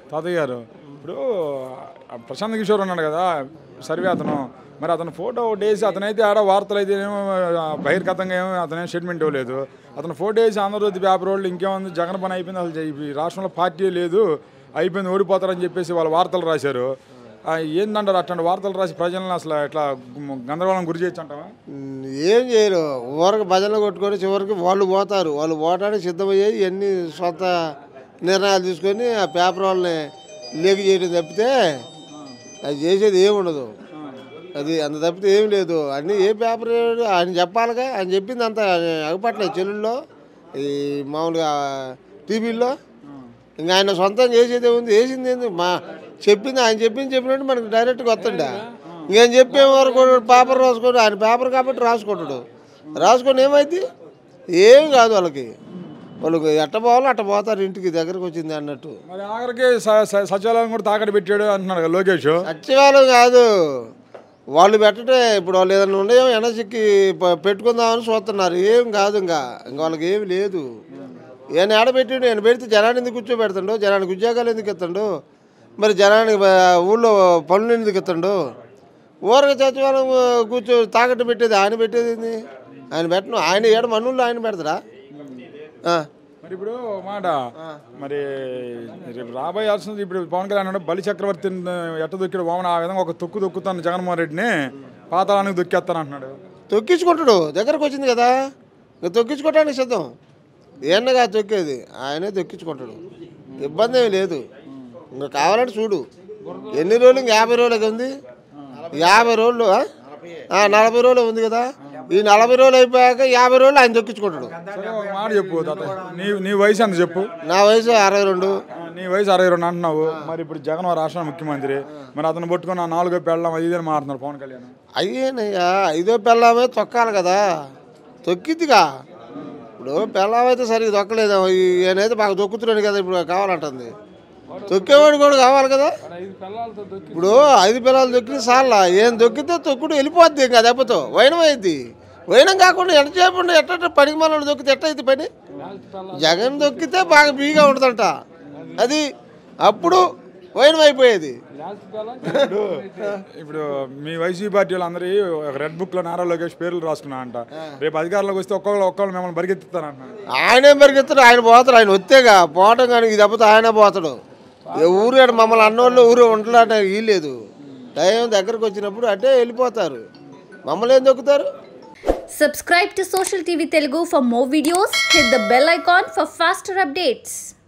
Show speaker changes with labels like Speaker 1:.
Speaker 1: తాతయ్య గారు ఇప్పుడు ఆ ప్రశాంత్ కిషోర్ ఉన్నాడు కదా సర్వే అతను మరి అతను ఫోటో ఒకటి వేసి అతనైతే ఆడ వార్తలు అయితే ఏమో ఆ, బహిర్గతంగా ఏమో అతనే స్టేట్మెంట్ ఇవ్వలేదు అతను ఫోటో వేసి ఆంధ్రజ్యోతి పేపర్ వాళ్ళు ఇంకేముంది జగన్ పని అయిపోయింది అసలు ఈ రాష్ట్రంలో పార్టీ లేదు అయిపోయింది ఓడిపోతారని చెప్పేసి వాళ్ళు వార్తలు రాశారు ఆ, ఏందంటారు అట్లాంటి వార్తలు రాసి ప్రజలను అసలు ఇట్లా గందరగోళం గురి చేయొచ్చు అంటావా
Speaker 2: ఉమ్, ఏం చేయరు ఊరకు భజనలు కొట్టుకొని చివరికి వాళ్ళు పోతారు వాళ్ళు పోవడానికి సిద్ధమయ్యేది ఎన్ని సొంత నిర్ణయాలు తీసుకొని ఆ పేపర్ వాళ్ళని లేక్ చేయడం తప్పితే అది చేసేది ఏమి ఉండదు అది అంత తప్పితే ఏం లేదు అన్ని ఏ పేపర్ ఏడు ఆయన చెప్పాలిగా ఆయన చెప్పింది అంత అగపట్లేదు చెల్లుల్లో ఈ మామూలుగా టీవీల్లో ఇంకా ఆయన సొంతం చేసేది ఏముంది వేసింది ఏంది మా చెప్పింది ఆయన చెప్పింది చెప్పినట్టు మనకు డైరెక్ట్గా వస్తుండా ఇంకేం చెప్పే వరకు పేపర్ రాసుకోడు ఆయన పేపర్ కాబట్టి రాసుకుంటాడు రాసుకొని ఏమైంది ఏం కాదు వాళ్ళకి వాళ్ళకి ఎట్ట పోవాలో అట్ట పోతారు ఇంటికి దగ్గరకు వచ్చింది అన్నట్టు
Speaker 1: మరి ఆఖరికి స- స- సచివాలయం కూడా తాకట్టు పెట్టాడు అంటున్నాడు కదా లోకేష్
Speaker 2: సచివాలయం కాదు వాళ్ళు పెట్టటే ఇప్పుడు వాళ్ళు ఏదైనా ఉన్నాయో ఎనసిక్కి పెట్టుకుందామని చూస్తున్నారు ఏం కాదు ఇంకా ఇంకా వాళ్ళకి ఏమి లేదు ఈయన ఆడబెట్టి నేను పెడితే జనాన్ని ఎందుకు కూర్చోబెడతాడు జనానికి ఉద్యోగాలు ఎందుకు ఇస్తాడు మరి జనానికి బ- ఊళ్ళో పనులు ఎందుకు ఇస్తాడు ఊరక సచివాలయం కూర్చో తాకట్టు పెట్టేది ఆయన పెట్టేది ఏంది ఆయన పెట్టను ఆయన ఏడు మనుల్లో ఆయన పెడతాడా ఆ.
Speaker 1: మరి ఇప్పుడు ఒక మాట మరి రేపు రాబోయాల్సింది ఇప్పుడు పవన్ కళ్యాణ్ అన్నాడు బలి చక్రవర్తిని ఎట్ట దొక్కిడు వామన ఆ విధంగా ఒక తొక్కు దొక్కుతాను జగన్మోహన్ రెడ్డిని పాతాళానికి దొక్కేస్తాను అంటున్నాడు
Speaker 2: తొక్కించుకుంటాడు దగ్గరకు వచ్చింది కదా ఇంకా తొక్కించుకోవటానికి సిద్ధం ఏమన్నగా తొక్కేది ఆయనే తొక్కించుకుంటాడు ఇబ్బంది ఏమి లేదు ఇంకా కావాలంటే చూడు ఎన్ని రోజులు ఇంకా యాభై రోజులకి ఉంది యాభై రోజులు ఆ? ఆ, నలభై రోజులు ఉంది కదా ఈ నలభై రోజులు అయిపోయాక యాభై రోజులు ఆయన తొక్కించుకుంటాడు
Speaker 1: సరే ఒక మాట చెప్పు తాత నీ నీ వయసు ఎంత చెప్పు
Speaker 2: నా వయసు అరవై రెండు
Speaker 1: ఆ, నీ వయసు అరవై రెండు అంటున్నావు మరి ఇప్పుడు జగన్ ఓ రాష్ట్ర ముఖ్యమంత్రి మరి అతను పట్టుకుని ఆ నాలుగో పెళ్ళం అది ఇదని మారుతున్నారు పవన్ కళ్యాణ్
Speaker 2: అయ్యేనయ్యా ఐదో పెళ్ళామే తొక్కాలి కదా తొక్కిద్దిగా ఇప్పుడు పెళ్ళాం అయితే సరిగ్గా తొక్కలేదు ఈయనైతే బాగా తొక్కుతున్నాడు కదా ఇప్పుడు కావాలంటుంది తొక్కేవాడు కూడా కావాలి కదా
Speaker 1: ఐదు పెళ్ళాలతో దొక్కి
Speaker 2: ఇప్పుడు ఐదు పిల్లలు తొక్కి సార్లా ఏం తొక్కితే తొక్కుడు వెళ్ళిపోద్ది ఇంకా దెబ్బతో వైనం అయింది వైనం కాకుండా ఎంత చేయకుండా ఎట్ట పనికి మనల్ని తొక్కితే ఎట్ట అయింది పని జగన్ తొక్కితే బాగా బీగా ఉంటుందంట అది అప్పుడు వైనం అయిపోయేది
Speaker 1: ఇప్పుడు ఇప్పుడు మీ వైసీపీ పార్టీ వాళ్ళందరూ ఒక రెడ్ బుక్ లో నారా లోకేష్ పేర్లు రాసుకున్నా అంట రేపు అధికారంలోకి వస్తే ఒక్కొక్కరు ఒక్కళ్ళు మిమ్మల్ని పరిగెత్తిస్తారంటున్నారు
Speaker 2: ఆయనే పరిగెత్తాడు ఆయన పోతాడు ఆయన వస్తేగా పోవటం కానీ ఇది దెబ్బతో ఆయన పోతాడు ఏ ఊరు ఆడ మమ్మల్ని అన్నోళ్ళు ఊరు ఉండడానికి వీల్లేదు టైం దగ్గరకు వచ్చినప్పుడు అటే వెళ్ళిపోతారు మమ్మల్ని ఏం దొక్కుతారు
Speaker 3: Subscribe to Social TV Telugu for more videos. Hit the bell icon for faster updates.